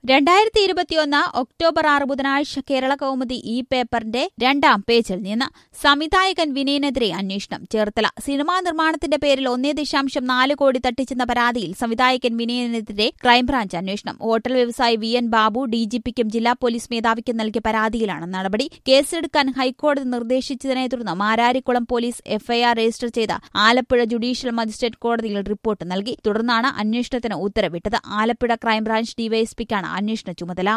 രണ്ടായിരത്തി ഇരുപത്തിയൊന്ന് ഒക്ടോബർ ആറ് ബുധനാഴ്ച കേരള കൗമുദി ഈ പേപ്പറിന്റെ രണ്ടാം പേജിൽ നിന്ന് സംവിധായകൻ വിനയനെതിരെ അന്വേഷണം ചേർത്തല സിനിമാ നിർമ്മാണത്തിന്റെ പേരിൽ ഒന്നേ ദശാംശം നാല് കോടി തട്ടിച്ചെന്ന പരാതിയിൽ സംവിധായകൻ വിനയനെതിരെ ക്രൈംബ്രാഞ്ച് അന്വേഷണം ഹോട്ടൽ വ്യവസായി വി എൻ ബാബു ഡിജിപിക്കും ജില്ലാ പോലീസ് മേധാവിക്കും നൽകിയ പരാതിയിലാണ് നടപടി കേസെടുക്കാൻ ഹൈക്കോടതി നിർദ്ദേശിച്ചതിനെ തുടർന്ന് മാരാരിക്കുളം പോലീസ് എഫ്ഐആർ രജിസ്റ്റർ ചെയ്ത ആലപ്പുഴ ജുഡീഷ്യൽ മജിസ്ട്രേറ്റ് കോടതിയിൽ റിപ്പോർട്ട് നൽകി തുടർന്നാണ് അന്വേഷണത്തിന് ഉത്തരവിട്ടത് ആലപ്പുഴ ക്രൈംബ്രാഞ്ച് ഡിവൈഎസ്പിക്കാണ് അന്വേഷണ ചുമതല